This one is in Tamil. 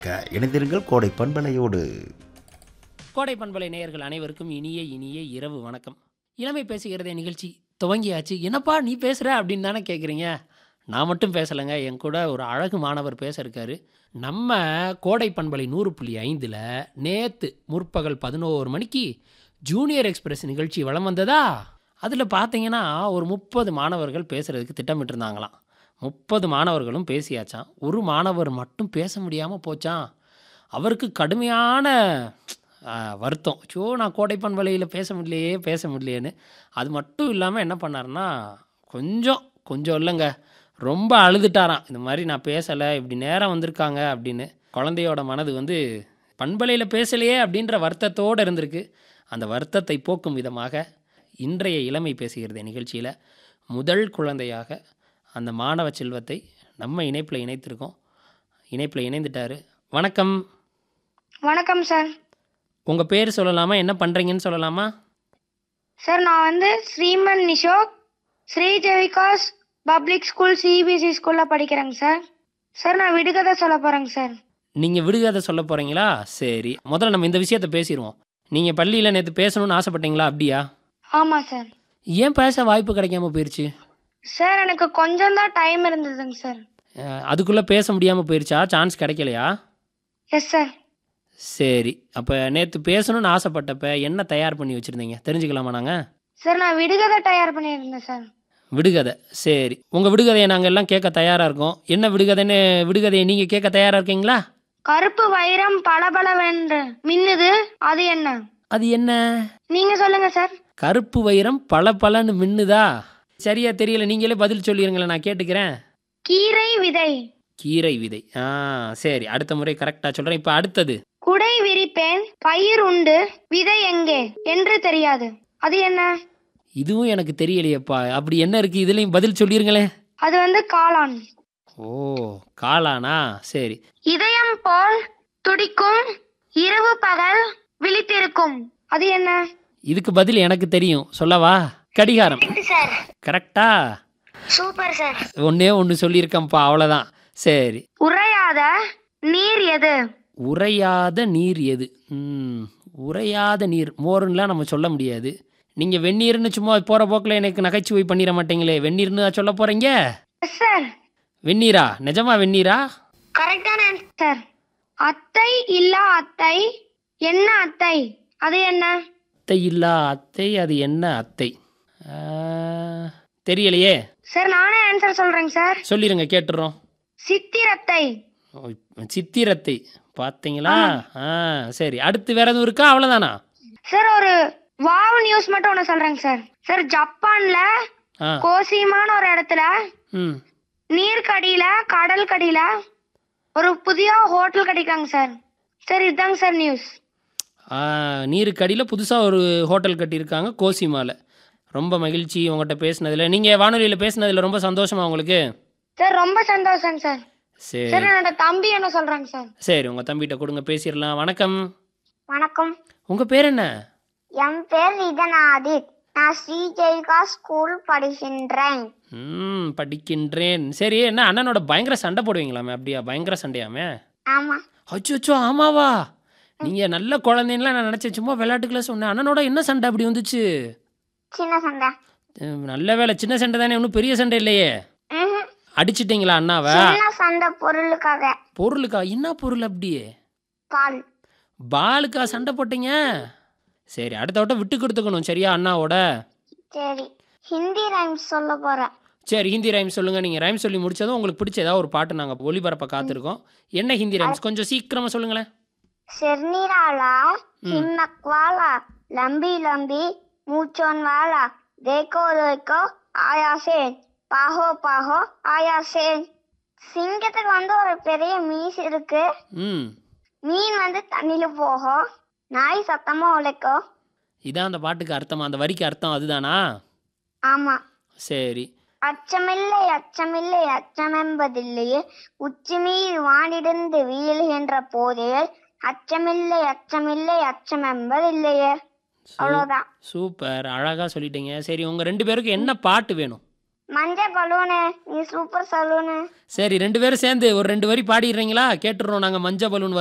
க- இணைந்திருங்கள் கோடை பண்பலையோடு கோடை பண்பலை நேயர்கள் அனைவருக்கும் இனிய இனிய இரவு வணக்கம் இளமை பேசுகிறதே நிகழ்ச்சி துவங்கியாச்சு என்னப்பா நீ பேசுகிற அப்படின்னு தானே கேட்குறீங்க நான் மட்டும் பேசலைங்க என் கூட ஒரு அழகு மாணவர் பேச இருக்காரு நம்ம கோடை பண்பலை நூறு புள்ளி ஐந்தில் நேற்று முற்பகல் பதினோரு மணிக்கு ஜூனியர் எக்ஸ்பிரஸ் நிகழ்ச்சி வலம் வந்ததா அதில் பார்த்தீங்கன்னா ஒரு முப்பது மாணவர்கள் பேசுகிறதுக்கு திட்டமிட்டிருந்தாங்களாம் முப்பது மாணவர்களும் பேசியாச்சாம் ஒரு மாணவர் மட்டும் பேச முடியாமல் போச்சான் அவருக்கு கடுமையான ஆ, வருத்தம் ஸோ நான் கோடை பண்பலையில் பேச முடியலையே பேச முடியலையேன்னு அது மட்டும் இல்லாமல் என்ன பண்ணாருன்னா கொஞ்சம் கொஞ்சம் இல்லைங்க ரொம்ப அழுதுட்டாராம் இந்த மாதிரி நான் பேசலை இப்படி நேரம் வந்திருக்காங்க அப்படின்னு குழந்தையோட மனது வந்து பண்பலையில் பேசலையே அப்படின்ற வருத்தத்தோடு இருந்திருக்கு அந்த வருத்தத்தை போக்கும் விதமாக இன்றைய இளமை பேசுகிறது நிகழ்ச்சியில் முதல் குழந்தையாக அந்த மாணவ செல்வத்தை நம்ம இணைப்பில் இணைத்திருக்கோம் இணைப்பில் இணைந்துட்டாரு வணக்கம் வணக்கம் சார் உங்கள் பேர் சொல்லலாமா என்ன பண்ணுறீங்கன்னு சொல்லலாமா சார் நான் வந்து Shriman Nishok Sri Jevikas public school CBSE ஸ்கூலில் படிக்கிறேங்க சார் சார் நான் விடுகதை சொல்ல போகிறேங்க சார் நீங்கள் விடுகதை சொல்ல போகிறீங்களா சரி முதல்ல நம்ம இந்த விஷயத்த பேசிடுவோம் நீங்கள் பள்ளியில் நேற்று பேசணும்னு ஆசைப்பட்டீங்களா அப்படியா ஆமாம் சார் ஏன் பேச வாய்ப்பு கிடைக்காம போயிடுச்சு சார் எனக்கு கொஞ்சம் தான் டைம் இருந்ததுங்க சார் அதுக்குள்ளே பேச முடியாமல் போயிடுச்சா சான்ஸ் கிடைக்கலையா எஸ் சார் சரி அப்போ நேற்று பேசணும்னு ஆசைப்பட்டப்ப என்ன தயார் பண்ணி வச்சுருந்தீங்க தெரிஞ்சுக்கலாமா நாங்கள் சார் நான் விடுகதை தயார் பண்ணியிருந்தேன் சார் விடுகதை சரி உங்கள் விடுகதையை நாங்கள் எல்லாம் கேட்க தயாராக இருக்கோம் என்ன விடுகதைன்னு விடுகதையை நீங்கள் கேட்க தயாராக இருக்கீங்களா கருப்பு வைரம் பளபளவென்று மின்னுது அது என்ன அது என்ன நீங்க சொல்லுங்க சார் கருப்பு வைரம் பல பலன்னு மின்னுதா சரியா தெரியல நீங்களே பதில் சொல்லிடுங்களேன் நான் கேட்டுக்கிறேன் கீரை விதை கீரை விதை ஆ சரி அடுத்த முறை கரெக்டாக சொல்கிறேன் இப்போ அடுத்தது குடை விரிப்பேன் பயிர் உண்டு விதை எங்கே என்று தெரியாது அது என்ன இதுவும் எனக்கு தெரியலையேப்பா அப்படி என்ன இருக்குது இதுலேயும் பதில் சொல்லிருங்களேன் அது வந்து காளான் ஓ காளானா சரி இதயம் போல் துடிக்கும் இரவு பகல் விழித்திருக்கும் அது என்ன இதுக்கு பதில் எனக்கு தெரியும் சொல்லவா கடிகாரம் சார் கரெக்டா சூப்பர் சார் ஒன்றே ஒன்று சொல்லியிருக்கேன்ப்பா அவ்வளோதான் சரி உறையாத நீர் எது உறையாத நீர் எது ம், உறையாத நீர் மோருன்னெலாம் நம்ம சொல்ல முடியாது நீங்கள் வெந்நீர்னு சும்மா போகிற போக்கில் எனக்கு நகைச்சுவை பண்ணிட மாட்டீங்களே வெந்நீர்னு தான் சொல்ல போகிறீங்க எஸ் சார் வெந்நீரா நிஜமா வெந்நீரா கரெக்டான ஆன்சர் அத்தை இல்லா அத்தை என்ன அத்தை அது என்ன அத்தை இல்லா அத்தை அது என்ன அத்தை ஆ, தெரியலையே சார் நானே ஆன்சர் சொல்றேங்க சார் சொல்லிடுங்க கேட்டுறோம் சித்திரத்தை ஓ, சித்திரத்தை பார்த்தீங்களா ஆ சரி அடுத்து வேற எதுவும் இருக்கா அவ்வளோதானா சார் ஒரு வாவ் நியூஸ் மட்டும் ஒன்று சொல்றேங்க சார் சார் ஜப்பான்ல ஆ கோசிமான ஒரு இடத்துல ம் நீர்க்கடியில கடல் கடியில ஒரு புதிய ஹோட்டல் கிடைக்காங்க சார் சார் இதுதாங்க சார் நியூஸ் ஆ, நீருக்கடியில் புதுசாக ஒரு ஹோட்டல் கட்டியிருக்காங்க கோசிமாவில் ரொம்ப மகிழ்ச்சி உங்கள்கிட்ட பேசினதில் நீங்கள் வானொலியில் பேசினதில் ரொம்ப சந்தோஷமா உங்களுக்கு சார் ரொம்ப சந்தோஷம் சார் சரி சார் என்னோட தம்பி என்ன சொல்றாங்க சார் சரி உங்கள் தம்பிகிட்ட கொடுங்க பேசிடலாம் வணக்கம் வணக்கம் உங்கள் பேர் என்ன என் பேர் ரிதனாதித் நான் ஸ்ரீ ஜெயிகா ஸ்கூல் படிக்கின்றேன் ம் படிக்கின்றேன் சரி என்ன அண்ணனோட பயங்கர சண்டை போடுவீங்களாமே அப்படியா பயங்கர சண்டையாமே ஆமா அச்சோ அச்சோ ஆமாவா நீங்கள் நல்ல குழந்தைன்லாம் நான் நினச்சேன் சும்மா விளையாட்டுக்குள்ள சொன்னேன் அண்ணனோட என்ன சண்டை அப்படி வந்துச்சு சின்ன சண்டை உம், நல்ல வேலை சின்ன சண்டை தானே ஒன்றும் பெரிய சண்டை இல்லையே அடிச்சிட்டீங்களா அண்ணாவை சின்ன சண்டை பொருளுக்காக பொருளுக்கா என்ன பொருள் அப்படியே பால் பாலுக்கா சண்டை போட்டீங்க சரி அடுத்த வட்டம் விட்டு கொடுத்துக்கணும் சரியா அண்ணாவோட சரி ஹிந்தி ரைம்ஸ் சொல்ல போறேன் சரி ஹிந்தி ரைம்ஸ் சொல்லுங்கள் நீங்கள் ரைம் சொல்லி முடிச்சதும் உங்களுக்கு பிடிச்ச ஏதாவது ஒரு பாட்டு நாங்கள் ஒளிபரப்ப காத்திருக்கோம் என்ன ஹிந்தி ரைம்ஸ் கொஞ்சம் சீக்கிரமாக சொல்லுங்களேன் सिरनीराला हिम्मत वाला लंबी लंबी मूछों वाला देखो देखो आया से பாஹோ பாஹோ ஆயா சே சிங்கத்துக்கு வந்து ஒரு பெரிய மீஸ் இருக்கு ம் மீன் வந்து தண்ணியில போகும் நாய் சத்தமா உழைக்கும் இதான் அந்த பாட்டுக்கு அர்த்தமா அந்த வரிக்கு அர்த்தம் அதுதானா ஆமா சரி அச்சமில்லை அச்சமில்லை அச்சமென்பதில்லையே உச்சி மீது வானிடிந்து வீழ்கின்ற போதே அச்சமில்லை அச்சமில்லை அச்சமென்பதில்லையே அவ்வளவுதான் சூப்பர் அழகாக சொல்லிட்டீங்க சரி உங்கள் ரெண்டு பேருக்கு என்ன பாட்டு வேணும் மஞ்ச பலூனு நீ சூப்பர் சலூனு சரி ரெண்டு பேரும் சேர்ந்து ஒரு ரெண்டு வரி பாடிடுறீங்களா கேட்டுடுறோம் நாங்கள் மஞ்சள் பலூன்